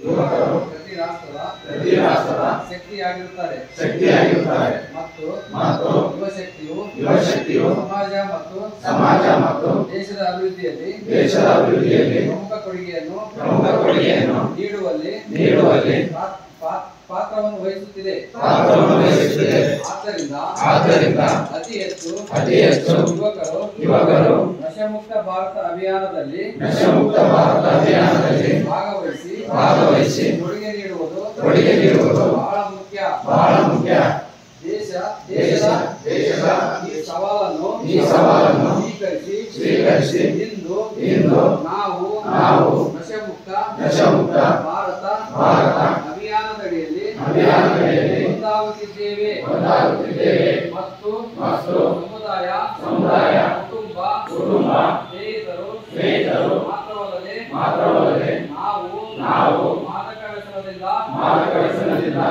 ಯುವಕರು ಪ್ರತಿ ರಾಷ್ಟ್ರದ ಪ್ರತಿ ರಾಷ್ಟ್ರದ ಶಕ್ತಿಯಾಗಿರುತ್ತಾರೆ ಶಕ್ತಿಯಾಗಿರುತ್ತಾರೆ ಮತ್ತು ಮತ್ತು ಯುವಶಕ್ತಿಯು ಯುವಶಕ್ತಿಯು ಸಮಾಜ ಮತ್ತು ಸಮಾಜ ಮತ್ತು ದೇಶದ ಅಭಿವೃದ್ಧಿಯಲ್ಲಿ ದೇಶದ ಅಭಿವೃದ್ಧಿಯಲ್ಲಿ ಪ್ರಮುಖ ಕೊಡುಗೆಯನ್ನು ಪ್ರಮುಖ ಕೊಡುಗೆಯನ್ನು ನೀಡುವಲ್ಲಿ ನೀಡುವಲ್ಲಿ ಪಾ- ಪಾ- ಪಾತ್ರವನ್ನು ವಹಿಸುತ್ತಿದೆ ಪಾತ್ರವನ್ನು ವಹಿಸುತ್ತಿದೆ ಆದ್ದರಿಂದ ಆದ್ದರಿಂದ ಅತಿ ಹೆಚ್ಚು ಅತಿ ಹೆಚ್ಚು ಯುವಕರು ಯುವಕರು ನಶಮುಕ್ತ ಭಾರತ ಅಭಿಯಾನದಲ್ಲಿ ನಶಮುಕ್ತ ಭಾರತ ಅಭಿಯಾನದಲ್ಲಿ ಭಾಗವಹಿಸಿ ಭಾಗವಹಿಸಿ ಕೊಡುಗೆ ನೀಡುವುದು ಕೊಡುಗೆ ನೀಡುವುದು ಬಹಳ ಮುಖ್ಯ ಬಹಳ ಮುಖ್ಯ ದೇಶ ದೇಶ ದೇಶದ ದೇಶದ ಈ ಸವಾಲನ್ನು ಈ ಸವಾಲನ್ನು ಸ್ವೀಕರಿಸಿ ಸ್ವೀಕರಿಸಿ ಇಂದು ಇಂದು ನಾವು ನಾವು ನಶಮುಕ್ತ ನಶಮುಕ್ತ ಭಾರತ ಭಾರತ ಅಭಿಯಾನದಡಿಯಲ್ಲಿ ಅಭಿಯಾನದಡಿಯಲ್ಲಿ ಒಂದಾಗುತ್ತಿದ್ದೇವೆ ಒಂದಾಗುತ್ತಿದ್ದೇವೆ ಮತ್ತು ಮತ್ತು ಸಮುದಾಯ ಸಮುದಾಯ ಕುಟುಂಬ ಕುಟುಂಬ ಸ್ನೇಹಿತರು ಸ್ನೇಹಿತರು ಮಾತ್ರವಲ್ಲದೆ ಮಾತ್ರವಲ್ಲದೆ ನಾವು ನಾವು ಮಾದಕ ವ್ಯಸನದಿಂದ ಮಾದಕ ವ್ಯಸನದಿಂದ